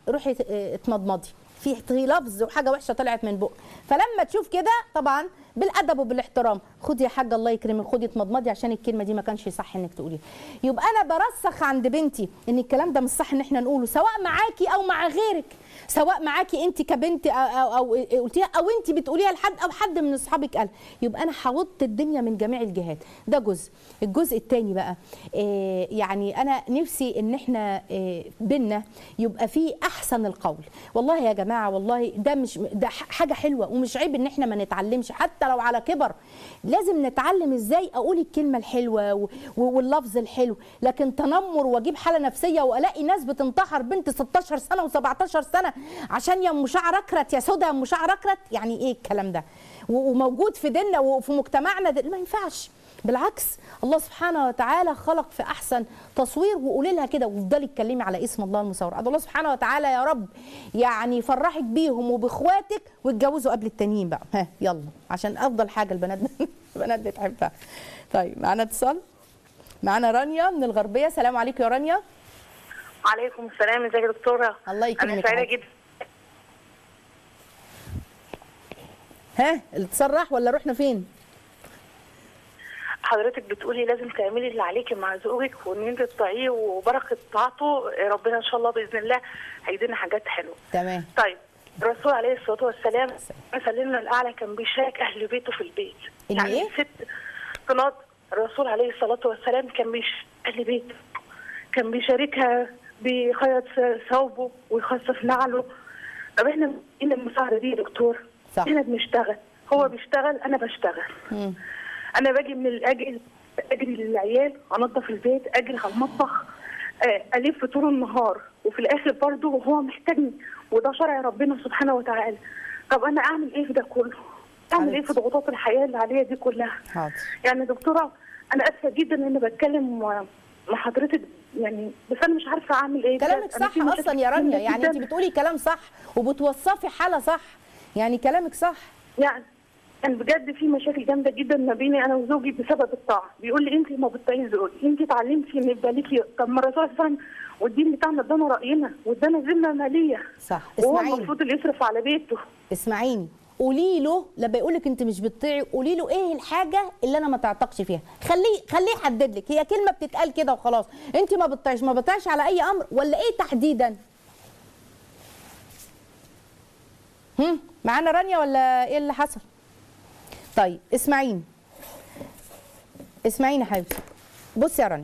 روحي ت- اه، اتمضمضي في في لفظ وحاجه وحشه طلعت من بق فلما تشوف كده طبعا بالادب وبالاحترام خدي يا حاجه الله يكرمك خدي اتمضمضي عشان الكلمه دي ما كانش صح انك تقوليها يبقى انا برسخ عند بنتي ان الكلام ده مش صح ان احنا نقوله سواء معاكي او مع غيرك سواء معاكي انت كبنت او, أو, أو قلتيها او انت بتقوليها لحد او حد من اصحابك قال يبقى انا حوضت الدنيا من جميع الجهات ده جزء الجزء الثاني بقى آه يعني انا نفسي ان احنا آه بينا يبقى في احسن القول والله يا جماعه والله ده مش ده ح- حاجه حلوه ومش عيب ان احنا ما نتعلمش حتى لو على كبر لازم نتعلم ازاي اقول الكلمه الحلوه و- و- واللفظ الحلو لكن تنمر واجيب حاله نفسيه والاقي ناس بتنتحر بنت 16 سنه و17 سنه عشان يا ام شعر اكرت يا سودا يا ام شعر اكرت يعني ايه الكلام ده و- وموجود في ديننا وفي مجتمعنا ده ما ينفعش بالعكس الله سبحانه وتعالى خلق في احسن تصوير وقولي لها كده وافضلي اتكلمي على اسم الله المصور أدعو الله سبحانه وتعالى يا رب يعني يفرحك بيهم وباخواتك واتجوزوا قبل التانيين بقى ها يلا عشان افضل حاجه البنات البنات بتحبها طيب معانا اتصال معانا رانيا من الغربيه سلام عليكم يا رانيا عليكم السلام ازيك يا دكتوره الله يكرمك انا سعيده يا جدا ها الاتصال راح ولا رحنا فين حضرتك بتقولي لازم تعملي اللي عليكي مع زوجك وان انت تطيعيه وبركه طاعته ربنا ان شاء الله باذن الله هيدينا حاجات حلوه تمام طيب الرسول عليه الصلاه والسلام مثلنا الاعلى كان بيشارك اهل بيته في البيت إن يعني إيه؟ الست قناة الرسول عليه الصلاه والسلام كان بيشارك اهل بيته كان بيشاركها بيخيط ثوبه ويخصص نعله طب احنا ايه المساعده دي يا دكتور صح. احنا بنشتغل هو بيشتغل انا بشتغل مم. انا باجي من الاجل اجري للعيال انظف البيت اجري على المطبخ آه، الف طول النهار وفي الاخر برضه هو محتاجني وده شرع ربنا سبحانه وتعالى طب انا اعمل ايه في ده كله؟ اعمل ايه في ضغوطات الحياه اللي عليا دي كلها؟ حاضر يعني دكتوره انا اسفه جدا ان انا بتكلم مع مع حضرتك يعني بس انا مش عارفه اعمل ايه كلامك أنا صح في مشاكل اصلا يا رانيا كتيرة يعني جداً. انت بتقولي كلام صح وبتوصفي حاله صح يعني كلامك صح يعني كان بجد في مشاكل جامده جدا ما بيني انا وزوجي بسبب الطاعه بيقول لي انت ما بتطيعيش زوجي انت اتعلمتي ان يبقى ليكي طب ما الرسول صلى الله عليه وسلم والدين بتاعنا ادانا راينا وادانا ذمه ماليه صح وهو اسمعيني المفروض اللي يصرف على بيته اسمعيني قولي له لما يقول لك انت مش بتطيعي قولي له ايه الحاجه اللي انا ما تعتقش فيها خليه خليه يحدد لك هي كلمه بتتقال كده وخلاص انت ما بتطيعش ما بتطيعش على اي امر ولا ايه تحديدا هم معانا رانيا ولا ايه اللي حصل طيب اسمعيني اسمعيني يا حبيبتي بصي يا رانيا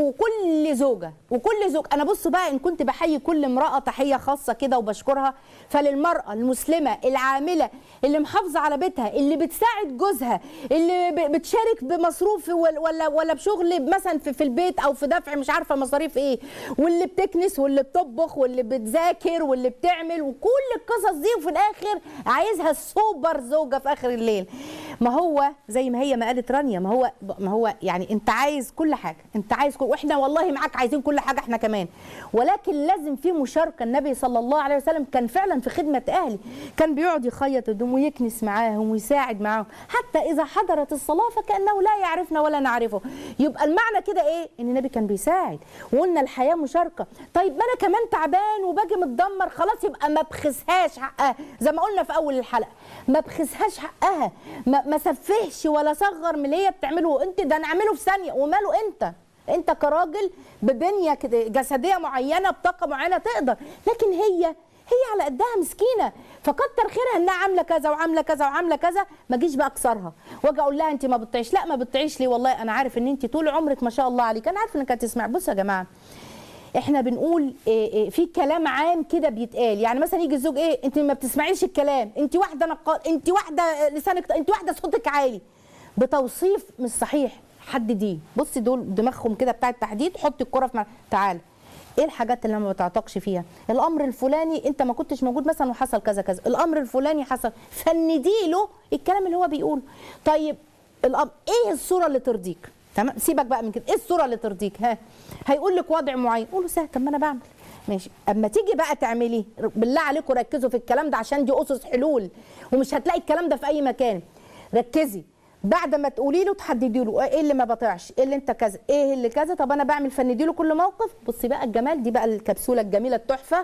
وكل زوجه وكل زوج انا بص بقى ان كنت بحيي كل امراه تحيه خاصه كده وبشكرها فللمراه المسلمه العامله اللي محافظه على بيتها اللي بتساعد جوزها اللي ب- بتشارك بمصروف ولا ولا, ولا بشغل مثلا في, في البيت او في دفع مش عارفه مصاريف ايه واللي بتكنس واللي بتطبخ واللي بتذاكر واللي بتعمل وكل القصص دي وفي الاخر عايزها سوبر زوجه في اخر الليل ما هو زي ما هي ما قالت رانيا ما هو ما هو يعني انت عايز كل حاجه انت عايز كل واحنا والله معاك عايزين كل حاجه احنا كمان ولكن لازم في مشاركه النبي صلى الله عليه وسلم كان فعلا في خدمه اهلي كان بيقعد يخيط هدوم ويكنس معاهم ويساعد معاهم حتى اذا حضرت الصلاه فكانه لا يعرفنا ولا نعرفه يبقى المعنى كده ايه ان النبي كان بيساعد وقلنا الحياه مشاركه طيب ما انا كمان تعبان وباجي متدمر خلاص يبقى ما بخسهاش حقها زي ما قلنا في اول الحلقه ما بخسهاش حقها ما, ما سفهش ولا صغر من اللي هي بتعمله انت ده نعمله في ثانيه وماله انت انت كراجل ببنيه كده جسديه معينه بطاقه معينه تقدر لكن هي هي على قدها مسكينه فكتر خيرها انها عامله كذا وعامله كذا وعامله كذا ما اجيش بقى اكسرها واجي اقول لها انت ما بتطيعيش لا ما بتطيعيش ليه والله انا عارف ان انت طول عمرك ما شاء الله عليك انا عارف انك هتسمع بصوا يا جماعه احنا بنقول إيه إيه في كلام عام كده بيتقال يعني مثلا يجي الزوج ايه انت ما بتسمعيش الكلام انت واحده نقال انت واحده لسانك انت واحده صوتك عالي بتوصيف مش صحيح حد دي بصي دول دماغهم كده بتاع التحديد حطي الكره في مع... تعالى ايه الحاجات اللي ما بتعتقش فيها الامر الفلاني انت ما كنتش موجود مثلا وحصل كذا كذا الامر الفلاني حصل فندي له الكلام اللي هو بيقوله طيب الأمر ايه الصوره اللي ترضيك تمام سيبك بقى من كده ايه الصوره اللي ترضيك ها هيقول لك وضع معين قول له سهل طب ما انا بعمل ماشي اما تيجي بقى تعملي بالله عليكم ركزوا في الكلام ده عشان دي اسس حلول ومش هتلاقي الكلام ده في اي مكان ركزي بعد ما تقولي له تحددي له ايه اللي ما بطيعش ايه اللي انت كذا ايه اللي كذا طب انا بعمل فندي له كل موقف بصي بقى الجمال دي بقى الكبسوله الجميله التحفه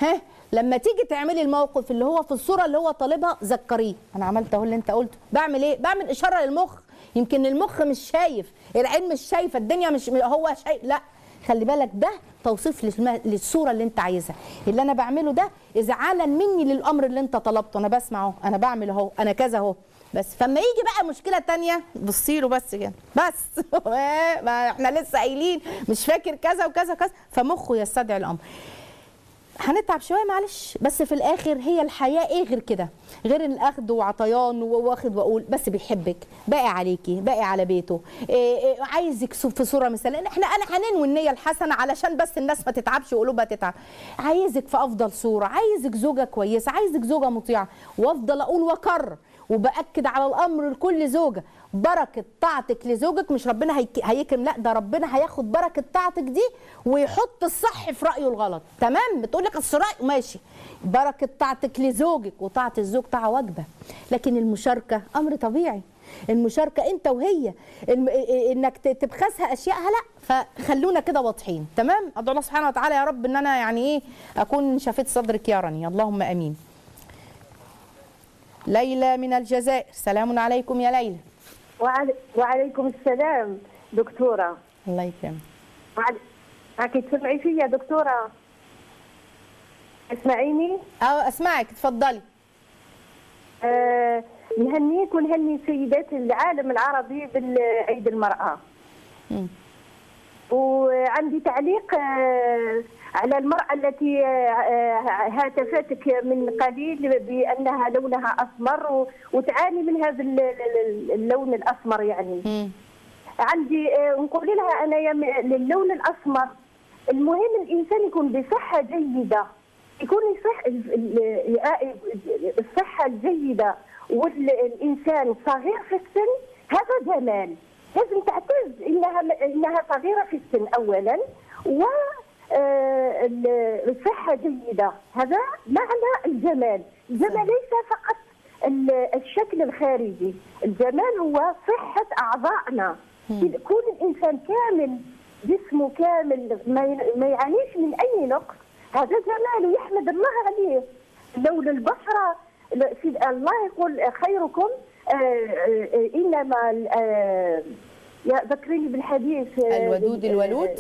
ها لما تيجي تعملي الموقف اللي هو في الصوره اللي هو طالبها ذكريه انا عملت اهو اللي انت قلته بعمل ايه بعمل اشاره للمخ يمكن المخ مش شايف العين مش شايفه الدنيا مش هو شايف لا خلي بالك ده توصيف للم- للصوره اللي انت عايزها اللي انا بعمله ده اذعانا مني للامر اللي انت طلبته انا بسمع اهو انا بعمل اهو انا كذا اهو بس فما يجي بقى مشكله تانية بصي له بس كده بس ما احنا لسه قايلين مش فاكر كذا وكذا وكذا فمخه يستدعي الامر هنتعب شويه معلش بس في الاخر هي الحياه ايه غير كده غير الاخذ وعطيان واخد واقول بس بيحبك باقي عليكي باقي على بيته إيه إيه عايزك سو- في صوره مثلا احنا انا هننوي النيه الحسنه علشان بس الناس ما تتعبش وقلوبها تتعب عايزك في افضل صوره عايزك زوجه كويسه عايزك زوجه مطيعه وافضل اقول واكرر وباكد على الامر لكل زوجه بركه طاعتك لزوجك مش ربنا هيك- هيكرم لا ده ربنا هياخد بركه طاعتك دي ويحط الصح في رايه الغلط تمام بتقول لك اصل راي ماشي بركه طاعتك لزوجك وطاعه الزوج طاعه واجبه لكن المشاركه امر طبيعي المشاركه انت وهي الم... انك ت- تبخسها اشيائها لا فخلونا كده واضحين تمام ادعو الله سبحانه وتعالى يا رب ان انا يعني ايه اكون شفيت صدرك يا رني اللهم امين ليلى من الجزائر سلام عليكم يا ليلى وعلي... وعليكم السلام دكتورة الله يكرمك وعلي... معك تسمعي فيا دكتورة اسمعيني اه اسمعك اتفضلي آه نهنيك ونهني سيدات العالم العربي بالعيد المرأة مم. وعندي تعليق آه، على المرأة التي آه، آه، هاتفتك من قليل بأنها لونها أسمر و- وتعاني من هذا ال- ال- اللون الأسمر يعني مم. عندي آه، نقول لها انا يا م- للون الاسمر المهم الانسان يكون بصحه جيده يكون يصح ال- ال- ال- الصحه الجيده والانسان صغير في السن هذا جمال لازم تعتز انها انها صغيره في السن اولا و آه، ال- الصحه جيده هذا معنى الجمال الجمال ليس فقط ال- الشكل الخارجي الجمال هو صحة أعضائنا كون الإنسان كامل جسمه كامل ما ي- ما يعانيش من أي نقص هذا جمال ويحمد الله عليه لون البشرة ل- في الله يقول خيركم آه، آه، إنما ال- آه، يا ذكريني بالحديث آه، الودود آه، الولود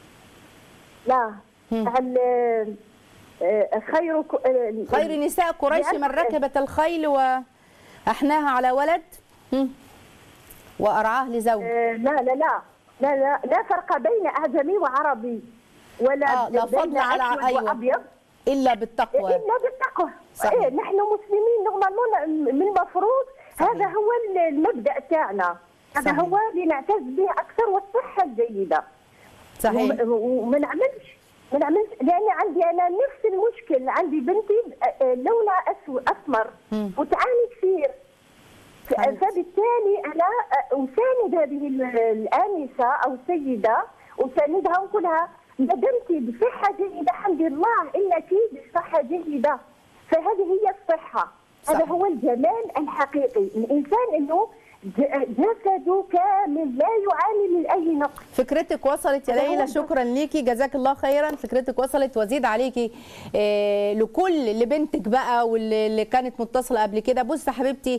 لا مم. عن آه، آه، خيركم آه، خير نساء قريش لأن- من ركبت الخيل واحناها على ولد مم. وارعاه لزوج آه، لا لا لا لا لا لا فرق بين اعجمي وعربي ولا آه، لا بين فضل على- أسود أيوة. وابيض الا بالتقوى الا بالتقوى صحيح. إيه نحن مسلمين نورمالمون من المفروض صحيح. هذا هو المبدا تاعنا هذا صحيح. هو اللي نعتز به اكثر والصحه الجيده صحيح وم- وما نعملش ما نعملش لان عندي انا نفس المشكل عندي بنتي آه، آه، لونها اسود اسمر مم. وتعاني كثير ف- حبيبتي. فبالتالي انا آه، اساند هذه ال- الانسه او السيده اساندها ونقول لها ما دمتي بصحه جيده الحمد لله انك بصحه جيده فهذه هي الصحه هذا صحيح. هو الجمال الحقيقي الانسان انه ج- جسده كامل لا يعاني من اي نقص فكرتك وصلت يا هذا هو ليلى الفكر. شكرا ليكي جزاك الله خيرا فكرتك وصلت وزيد عليكي آه لكل لبنتك بقى واللي اللي كانت متصله قبل كده بص يا حبيبتي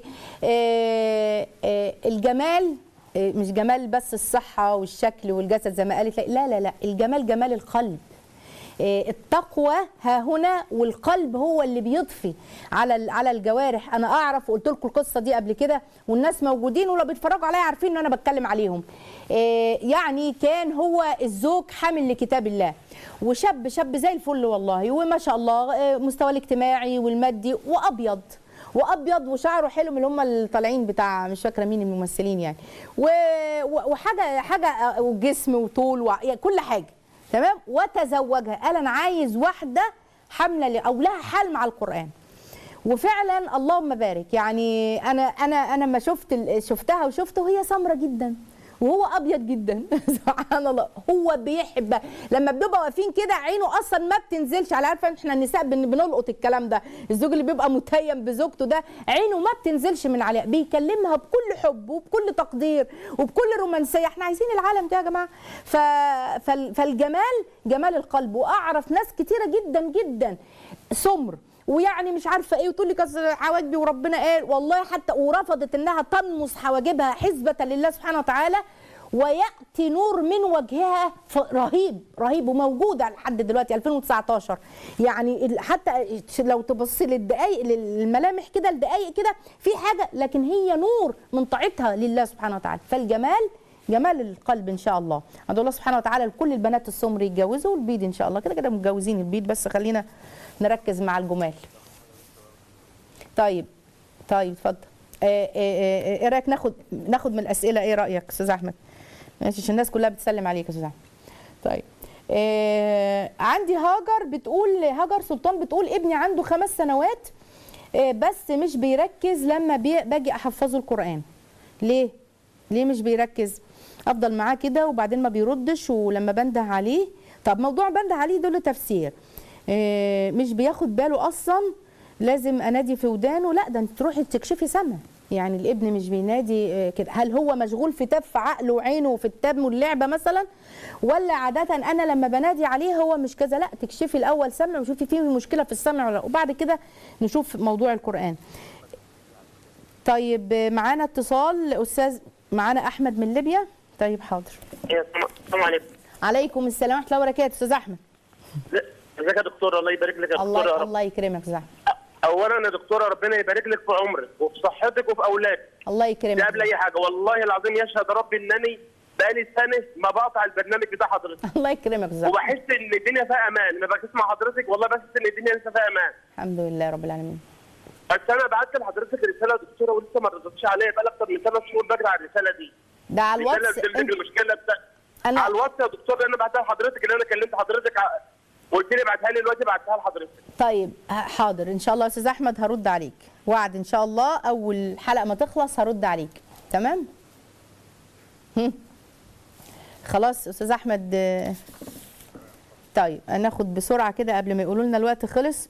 آه آه الجمال آه مش جمال بس الصحه والشكل والجسد زي ما قالت لا لا لا الجمال جمال القلب آه، التقوى ها هنا والقلب هو اللي بيضفي على ال- على الجوارح انا اعرف وقلت لكم القصه دي قبل كده والناس موجودين ولو بيتفرجوا عليا عارفين ان انا بتكلم عليهم آه، يعني كان هو الزوج حامل لكتاب الله وشاب شاب زي الفل والله وما شاء الله آه، مستواه الاجتماعي والمادي وابيض وابيض وشعره حلو من اللي هم اللي طالعين بتاع مش فاكره مين الممثلين يعني و... و- وحاجه حاجه آه، وجسم وطول و... يعني كل حاجه تمام وتزوجها قال انا عايز واحده حامله ل- او لها حال مع القران وفعلا اللهم بارك يعني انا انا انا ما شفت ال- شفتها وشفته وهي سمره جدا وهو ابيض جدا سبحان الله هو بيحب لما بنبقى واقفين كده عينه اصلا ما بتنزلش على عارفه احنا النساء بن- بنلقط الكلام ده الزوج اللي بيبقى متيم بزوجته ده عينه ما بتنزلش من عليها بيكلمها بكل حب وبكل تقدير وبكل رومانسيه احنا عايزين العالم ده يا جماعه ف... فال... فالجمال جمال القلب واعرف ناس كتيره جدا جدا سمر ويعني مش عارفه ايه وتقول لي كسر حواجبي وربنا قال والله حتى ورفضت انها تنمص حواجبها حسبه لله سبحانه وتعالى وياتي نور من وجهها ف- رهيب رهيب وموجوده لحد دلوقتي 2019 يعني ال- حتى لو تبصي للدقائق للملامح كده الدقائق كده في حاجه لكن هي نور من طاعتها لله سبحانه وتعالى فالجمال جمال القلب ان شاء الله ادعو الله سبحانه وتعالى لكل البنات السمر يتجوزوا والبيض ان شاء الله كده كده متجوزين البيض بس خلينا نركز مع الجمال طيب طيب اتفضل آه، آه، آه، ايه رايك ناخد ناخد من الاسئله ايه رايك استاذ احمد ماشي عشان الناس كلها بتسلم عليك يا استاذ احمد طيب آه عندي هاجر بتقول هاجر سلطان بتقول ابني عنده خمس سنوات آه بس مش بيركز لما بي باجي احفظه القران ليه ليه مش بيركز افضل معاه كده وبعدين ما بيردش ولما بنده عليه طب موضوع بنده عليه ده له تفسير آه، مش بياخد باله اصلا لازم انادي في ودانه لا ده انت تروحي تكشفي سما يعني الابن مش بينادي آه، كده هل هو مشغول في تاب في عقله وعينه وفي التاب واللعبه مثلا ولا عاده انا لما بنادي عليه هو مش كذا لا تكشفي الاول سمع وشوفي فيه مشكله في السمع ولا لا وبعد كده نشوف موضوع القران طيب آه، معانا اتصال استاذ معانا احمد من ليبيا طيب حاضر السلام عليكم عليكم السلام ورحمه الله وبركاته استاذ احمد ازيك يا دكتور الله يبارك لك يا دكتور يا الله رب الله يكرمك يا استاذ احمد اولا يا دكتوره ربنا يبارك لك في عمرك وفي صحتك وفي اولادك الله ده يكرمك قبل اي حاجه والله العظيم يشهد ربي انني بقالي سنه ما بقطع البرنامج بتاع حضرتك الله يكرمك يا استاذ أحمد. وبحس ان الدنيا فيها امان لما بسمع حضرتك والله بحس ان الدنيا لسه فيها امان الحمد لله رب العالمين بس انا بعت لحضرتك رساله يا دكتوره ولسه ما ردتش عليا بقى اكتر من ثلاث شهور بجري على الرساله دي ده على رساله الواتس بتقول انت لك المشكله بتاع أنا- على الواتس يا دكتور اللي انا بعتها لحضرتك اللي انا كلمت حضرتك ع- قلت لي ابعتها لي دلوقتي بعتها لحضرتك طيب ه- حاضر ان شاء الله يا استاذ احمد هرد عليك وعد ان شاء الله اول حلقه ما تخلص هرد عليك تمام هم. خلاص استاذ احمد آه، طيب هناخد بسرعه كده قبل ما يقولوا لنا الوقت خلص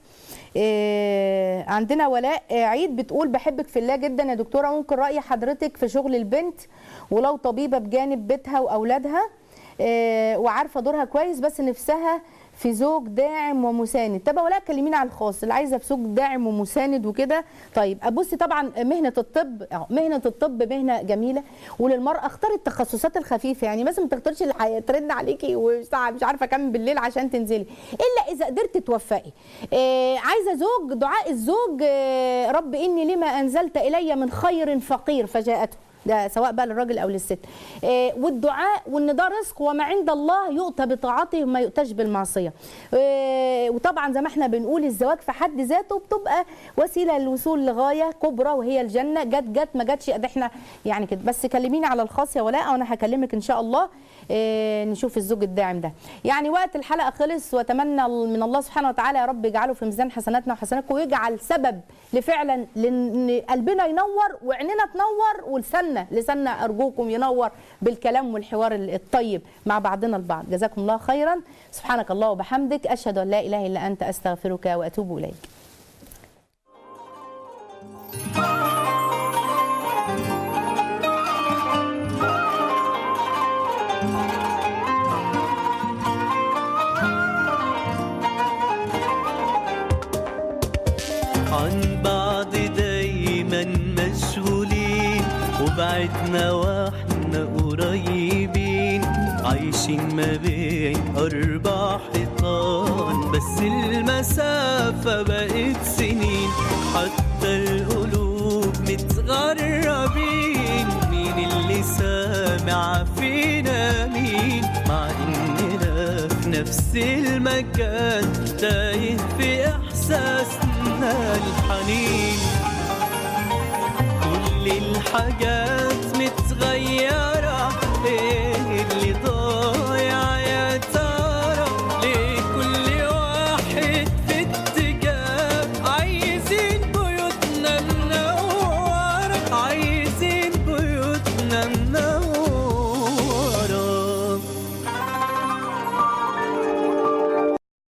آه، عندنا ولاء آه، عيد بتقول بحبك في الله جدا يا دكتوره ممكن راي حضرتك في شغل البنت ولو طبيبه بجانب بيتها واولادها آه، وعارفه دورها كويس بس نفسها في زوج داعم ومساند طب ولا كلمينا على الخاص اللي عايزه في زوج داعم ومساند وكده طيب بصي طبعا مهنه الطب أهو، مهنه الطب مهنه جميله وللمراه اختاري التخصصات الخفيفه يعني مثلا ما تختاريش اللي هيترن عليكي وساعه مش عارفه كام بالليل عشان تنزلي الا اذا قدرتي توفقي آه عايزه زوج دعاء الزوج آه رب اني لما انزلت الي من خير فقير فجاءته ده سواء بقى للراجل او للست آه والدعاء وان ده رزق وما عند الله يؤتى بطاعته وما يؤتاش بالمعصيه آه وطبعا زي ما احنا بنقول الزواج في حد ذاته بتبقى وسيله للوصول لغايه كبرى وهي الجنه جت جت ما جاتش ده احنا يعني كده بس كلميني على الخاص يا ولاء وانا هكلمك ان شاء الله آه نشوف الزوج الداعم ده يعني وقت الحلقه خلص واتمنى من الله سبحانه وتعالى يا رب يجعله في ميزان حسناتنا وحسناتكم ويجعل سبب لفعلا لان قلبنا ينور وعيننا تنور ولساننا لساننا ارجوكم ينور بالكلام والحوار الطيب مع بعضنا البعض جزاكم الله خيرا سبحانك الله وبحمدك اشهد ان لا اله الا انت استغفرك واتوب اليك عن بعض دايما مشغولين وبعدنا واحنا قريبين عايشين ما بين أربع حيطان بس المسافة بقت سنين حتى القلوب متغربين مين اللي سامع فينا مين مع إننا في نفس المكان تايه في إحساسنا الحنين كل الحاجات متغيرة